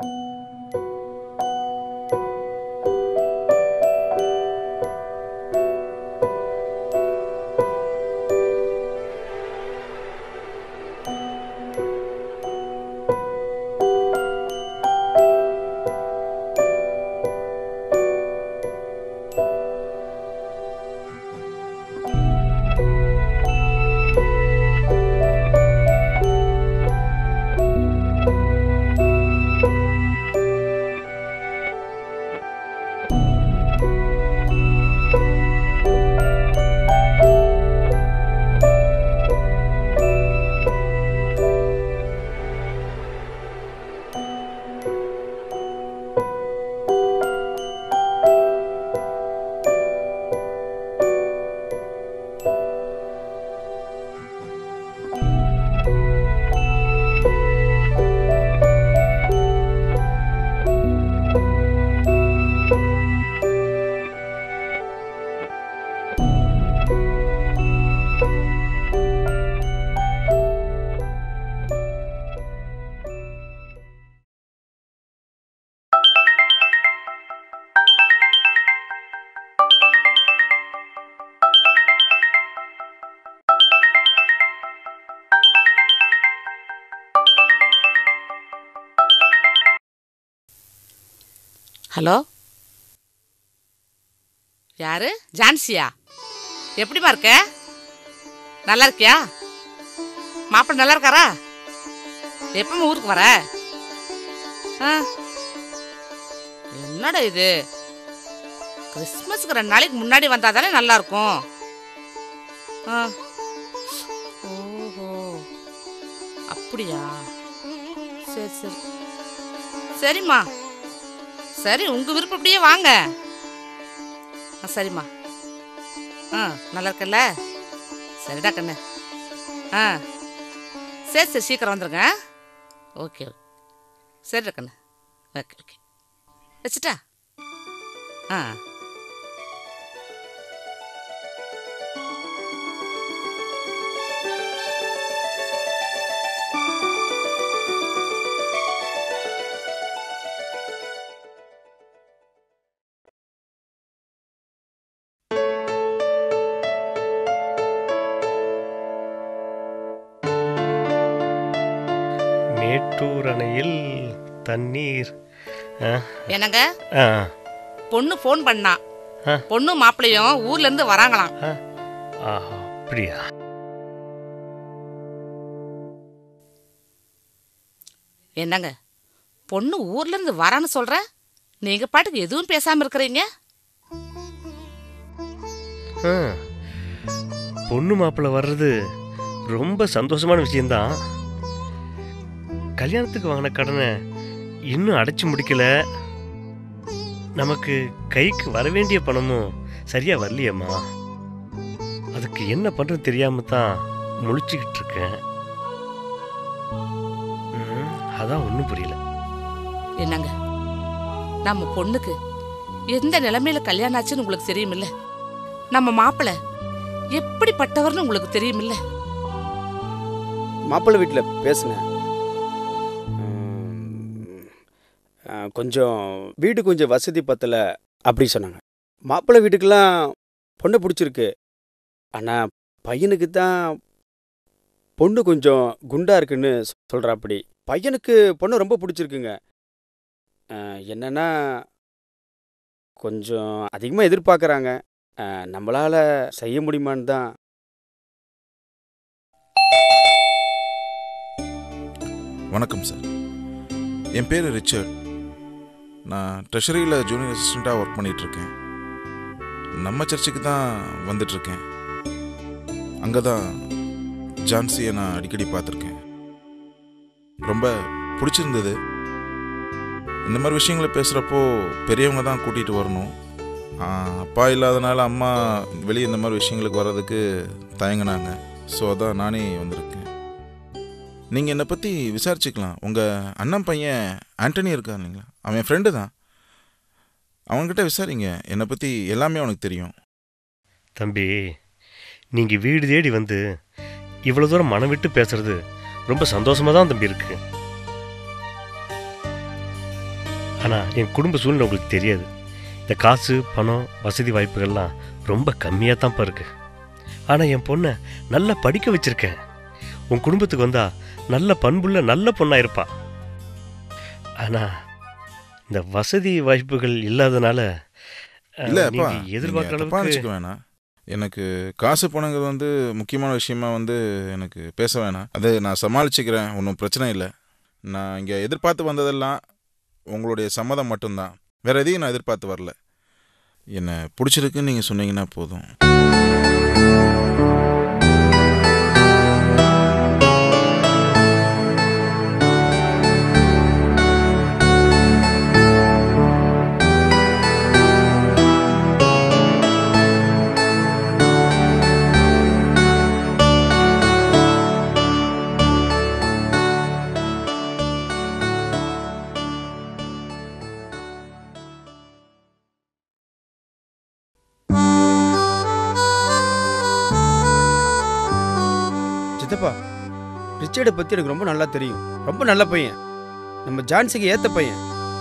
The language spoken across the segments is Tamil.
ஹலோ யாரு ஜான்சியா எப்படிம்மா இருக்க நல்லா இருக்கியா மாப்பிள்ளை நல்லா இருக்காரா எப்பமா ஊருக்கு வர ஆ என்னடா இது கிறிஸ்மஸ்க்கு ரெண்டு நாளைக்கு முன்னாடி வந்தால் தானே நல்லா இருக்கும் ஆ ஓஹோ அப்படியா சரி சரி சரிம்மா சரி உங்கள் விருப்பப்படியே வாங்க ஆ சரிம்மா ஆ நல்லா இருக்கல்ல சரிடா கண்ணு ஆ சரி சரி சீக்கிரம் வந்துருங்க ஓகே ஓகே சரிடா கண்ணு ஓகே ஓகே வச்சுட்டா ஆ மேட்டூர் அணையில் தண்ணீர் ஆ, என்னங்க ஆ, பொண்ணு ஃபோன் பண்ணா ஆ. பொண்ணு மாப்பிள்ளையும் ஊர்ல இருந்து வராங்களாம் ஆ. ஆஹா அப்படியா என்னங்க பொண்ணு ஊர்ல இருந்து வரான்னு சொல்ற நீங்க பாட்டுக்கு எதுவும் பேசாம இருக்கிறீங்க ஆ. பொண்ணு மாப்பிள்ளை வர்றது ரொம்ப சந்தோஷமான விஷயம்தான் கல்யாணத்துக்கு வாங்கின கடனை இன்னும் அடைச்சு முடிக்கல நமக்கு கைக்கு வர வேண்டிய பணமும் சரியா வரலையேம்மா அதுக்கு என்ன பண்றது தெரியாம தான் முழிச்சுக்கிட்டு இருக்கேன் ம், அதான் ஒன்றும் புரியல என்னங்க நம்ம பொண்ணுக்கு எந்த நிலைமையில கல்யாணம் ஆச்சுன்னு உங்களுக்கு தெரியுமில்ல நம்ம மாப்பிள்ளை எப்படிப்பட்டவர்னு உங்களுக்கு தெரியுமில்ல மாப்பிள்ளை வீட்டில் பேசுனேன் உம், ஆ, கொஞ்சம் வீடு கொஞ்சம் வசதி பத்தலை அப்படி சொன்னாங்க மாப்பிள்ளை வீட்டுக்கெல்லாம் பொண்ணை பிடிச்சிருக்கு ஆனால் பையனுக்கு தான் பொண்ணு கொஞ்சம் குண்டா இருக்குன்னு சொல்கிறாப்படி பையனுக்கு பொண்ணு ரொம்ப பிடிச்சிருக்குங்க ஆ, என்னன்னா கொஞ்சம் அதிகமாக எதிர்பார்க்குறாங்க நம்மளால் செய்ய முடியுமான்னு தான் வணக்கம் சார் என் பேர் ரிச்சர்ட் நான் ட்ரெஷரியில் ஜூனியர் அசிஸ்டண்ட்டாக ஒர்க் பண்ணிகிட்ருக்கேன் நம்ம சர்ச்சுக்கு தான் வந்துட்டுருக்கேன் அங்கே தான் ஜான்சியை நான் அடிக்கடி பார்த்துருக்கேன் ரொம்ப பிடிச்சிருந்தது இந்த மாதிரி விஷயங்களை பேசுகிறப்போ பெரியவங்க தான் கூட்டிகிட்டு வரணும் ஆ, அப்பா இல்லாதனால அம்மா வெளியே இந்த மாதிரி விஷயங்களுக்கு வர்றதுக்கு தயங்கினாங்க ஸோ அதான் நானே வந்திருக்கேன் நீங்கள் என்னை பற்றி விசாரிச்சுக்கலாம் உங்கள் அண்ணன் பையன் ஆண்டனி இருக்கார் இல்லைங்களா அவன் என் ஃப்ரெண்டு தான் அவன்கிட்ட விசாரிங்க என்னை பற்றி எல்லாமே அவனுக்கு தெரியும் தம்பி நீங்க வீடு தேடி வந்து இவ்வளவு தூரம் மனம் விட்டு பேசுறது ரொம்ப சந்தோஷமா தான் தம்பி இருக்கு ஆனால் என் குடும்ப சூழ்நிலை உங்களுக்கு தெரியாது இந்த காசு பணம் வசதி வாய்ப்புகள்லாம் ரொம்ப கம்மியாக தான்ப்பா இருக்கு ஆனால் என் பொண்ணை நல்லா படிக்க வச்சிருக்கேன் உன் குடும்பத்துக்கு வந்தா நல்ல பண்புள்ள நல்ல பொண்ணா இருப்பா ஆனால் இந்த வசதி வாய்ப்புகள் இல்லாதனால அஹ், இல்ல அப்பா நீங்க எதிர்பார்க்குற நீங்க தப்பா அளவுக்கு நினைச்சுக்க வேணாம் எனக்கு காசு பணங்கிறது வந்து முக்கியமான விஷயமா வந்து எனக்கு பேச வேணாம் அது நான் சமாளிச்சுக்கிறேன் ஒன்றும் பிரச்சனை இல்லை நான் இங்கே எதிர்பார்த்து வந்ததெல்லாம் உங்களுடைய சம்மதம் மட்டும்தான் வேற எதையும் நான் எதிர்பார்த்து வரல என்னை பிடிச்சிருக்குன்னு நீங்கள் சொன்னீங்கன்னா போதும் சித்தப்பா ரிச்சர்டை பற்றி எனக்கு ரொம்ப நல்லா தெரியும் ரொம்ப நல்ல பையன் நம்ம ஜான்சிக்கு ஏற்ற பையன்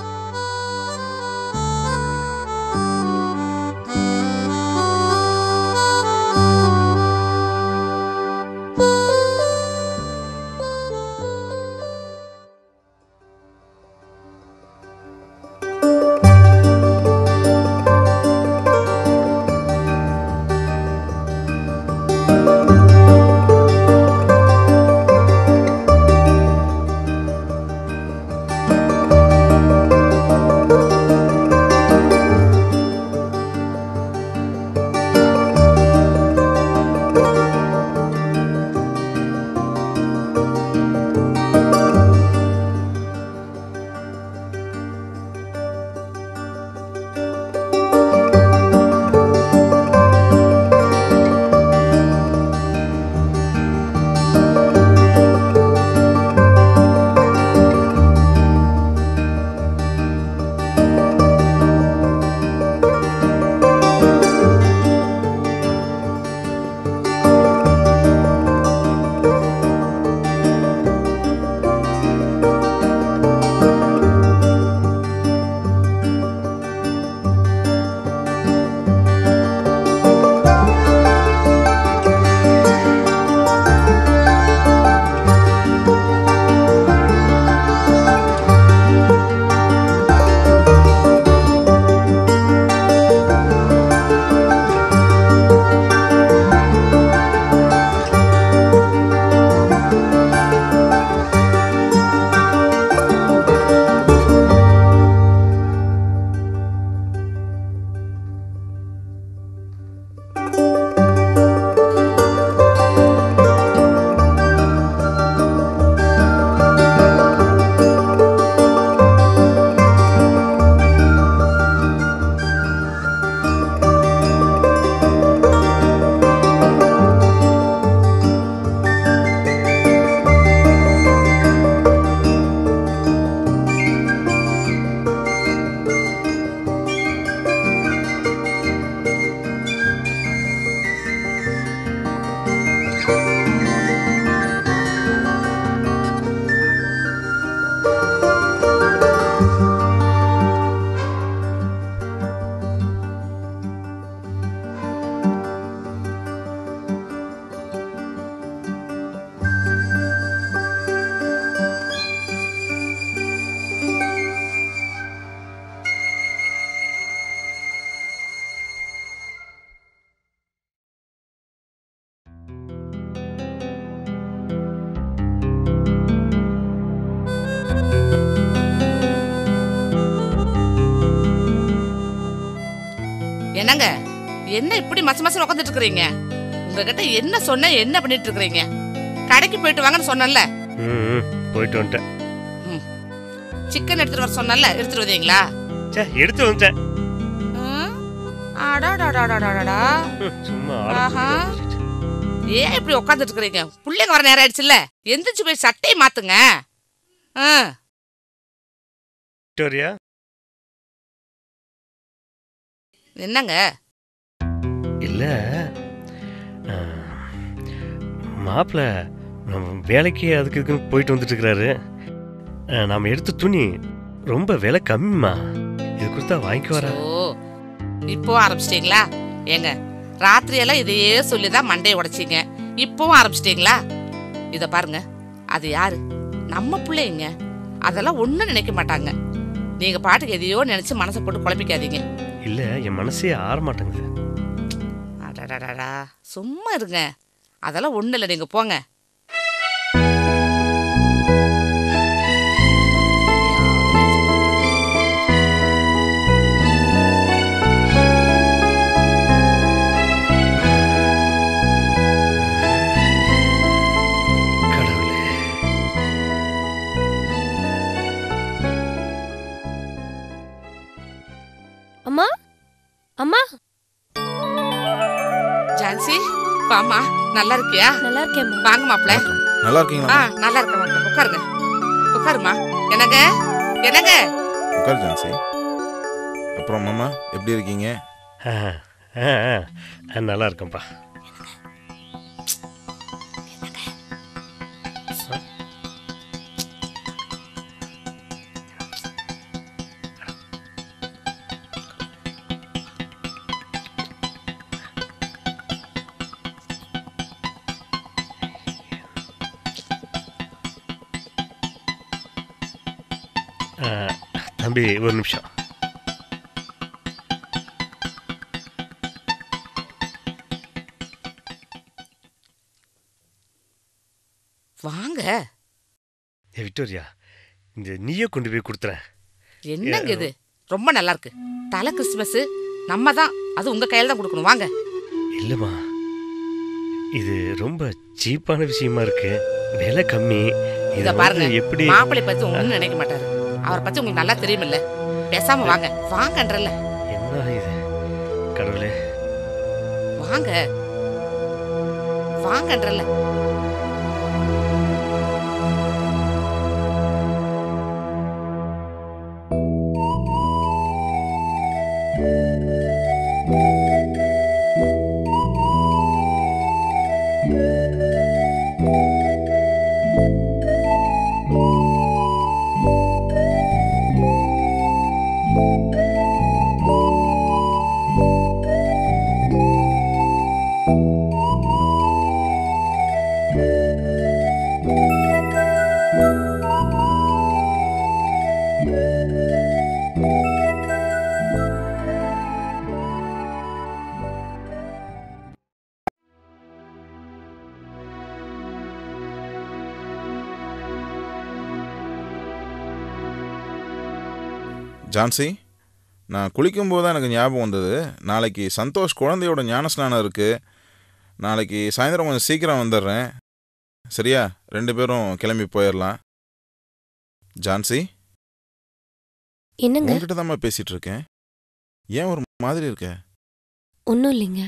என்னங்க என்ன இப்படி மச மசம் உட்காந்துட்டு இருக்கிறீங்க உங்ககிட்ட என்ன சொன்ன என்ன பண்ணிட்டு இருக்கிறீங்க கடைக்கு போயிட்டு வாங்கன்னு சொன்னேன்ல ம் ம், போயிட்டு வந்துட்டேன் சிக்கன் எடுத்துட்டு வர சொன்னேன்ல எடுத்துட்டு வந்தீங்களா சே எடுத்து வந்துட்டேன் ம்? அடாடாடாடாடாடா. ம், சும்மா ஆஹா. ஆரம்பிச்சு ஏன் இப்படி உட்காந்துட்டு இருக்கிறீங்க பிள்ளைங்க வர நேரம் ஆயிடுச்சுல்ல எந்திரிச்சு போய் சட்டையை மாத்துங்க ஆ, விக்டோரியா என்னங்க இல்லை மாப்பிள்ள நம்ம வேலைக்கு அதுக்கு இதுக்குன்னு போயிட்டு வந்துட்டு இருக்கிறாரு நாம் எடுத்த துணி ரொம்ப விலை கம்மிம்மா இது கொடுத்தா வாங்கிக்க வரா ஓ இப்போ ஆரம்பிச்சிட்டீங்களா ஏங்க ராத்திரியெல்லாம் இதையே சொல்லி தான் மண்டையை உடைச்சிங்க இப்போவும் ஆரம்பிச்சிட்டீங்களா இத பாருங்க அது யாரு நம்ம பிள்ளைங்க அதெல்லாம் ஒன்றும் நினைக்க மாட்டாங்க நீங்க பாட்டுக்கு எதையோ நினைச்சு மனசை போட்டு குழப்பிக்காதீங்க இல்ல என் மனசே ஆற மாட்டேங்குது அடடடடா சும்மா இருங்க அதெல்லாம் ஒன்றும் இல்லை நீங்க போங்க கடவுளே அம்மா அம்மா ஜான்சி வாமா நல்லா இருக்கியா நல்லா இருக்கேம்மா வாங்க மாப்பிள்ள வணக்கம் நல்லா ஆ இருக்கீங்களா நல்லா இருக்க மாப்பிள்ள உட்காருங்க உட்காருமா என்னங்க என்னங்க உட்கார் ஜான்சி அப்புறம் மாமா எப்படி இருக்கீங்க ஆ, ஆ, ஆ, ஆ, நல்லா இருக்கேன்ப்பா ஆ, தம்பி ஒரு நிமிஷம் வாங்க ஏ விக்டோரியா இந்த நீயே கொண்டு போய் கொடுத்துறேன் என்னங்க இது ரொம்ப நல்லா இருக்கு தலை கிறிஸ்துமஸ் நம்ம தான் அது உங்க கையில தான் கொடுக்கணும் வாங்க இல்லைம்மா இது ரொம்ப சீப்பான விஷயமா இருக்கு விலை கம்மி இத இதை பாருங்க பாருங்க எப்படி மாப்பிள்ளை பத்தி ஒண்ணும் நினைக்க மாட்டாரு அவரை பத்தி உங்களுக்கு நல்லா தெரியுமில்ல பேசாம வாங்க வாங்கன்றல என்ன இது கடவுளே வாங்க வாங்கன்றல ஜான்சி நான் குளிக்கும்போது தான் எனக்கு ஞாபகம் வந்தது நாளைக்கு சந்தோஷ் குழந்தையோட ஞானஸ்நானம் இருக்குது நாளைக்கு சாயந்தரம் கொஞ்சம் சீக்கிரம் வந்துடுறேன் சரியா ரெண்டு பேரும் கிளம்பி போயிடலாம் ஜான்சி என்னங்க உங்ககிட்ட தான் பேசிட்டு இருக்கேன் ஏன் ஒரு மாதிரி இருக்க ஒன்றும் இல்லைங்க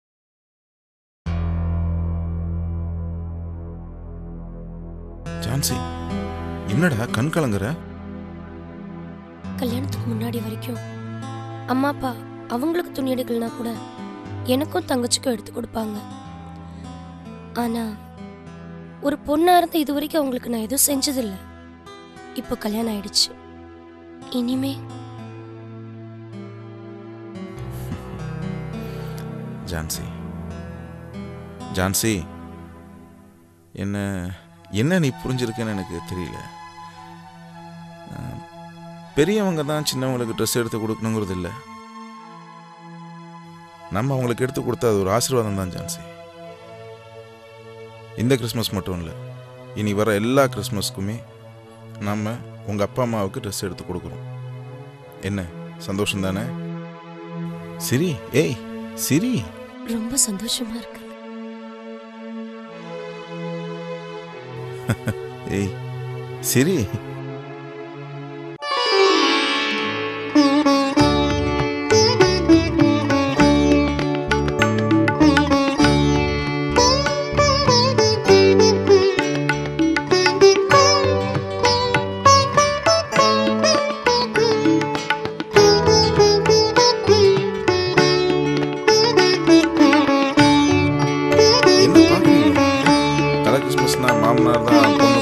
ஜான்சி என்னடா கண் கலங்குற கல்யாணத்துக்கு முன்னாடி வரைக்கும் அம்மா அப்பா அவங்களுக்கு துணி எடுக்கலனா கூட எனக்கும் தங்கச்சிக்கும் எடுத்து கொடுப்பாங்க ஆனா ஒரு பொண்ணா இருந்து இது வரைக்கும் அவங்களுக்கு நான் எதுவும் செஞ்சதில்ல இப்போ கல்யாணம் ஆயிடுச்சு இனிமே ஜான்சி ஜான்சி என்ன என்ன நீ புரிஞ்சிருக்கேன்னு எனக்கு தெரியல அஹ், பெரியவங்க தான் சின்னவங்களுக்கு ட்ரெஸ் எடுத்து கொடுக்கணுங்கிறது இல்லை நம்ம அவங்களுக்கு எடுத்து கொடுத்தா அது ஒரு ஆசீர்வாதம் தான் ஜான்சி இந்த கிறிஸ்மஸ் மட்டும் இல்லை இனி வர எல்லா கிறிஸ்மஸ்க்குமே நம்ம உங்கள் அப்பா அம்மாவுக்கு ட்ரெஸ் எடுத்து கொடுக்குறோம் என்ன சந்தோஷம் தானே சிரி ஏய் சிரி ரொம்ப சந்தோஷமா இருக்கு ஏய் சிரி என்ன பாக்குறீங்க தலை கிறிஸ்மஸ்னா மாமனார் தான் பொண்ணு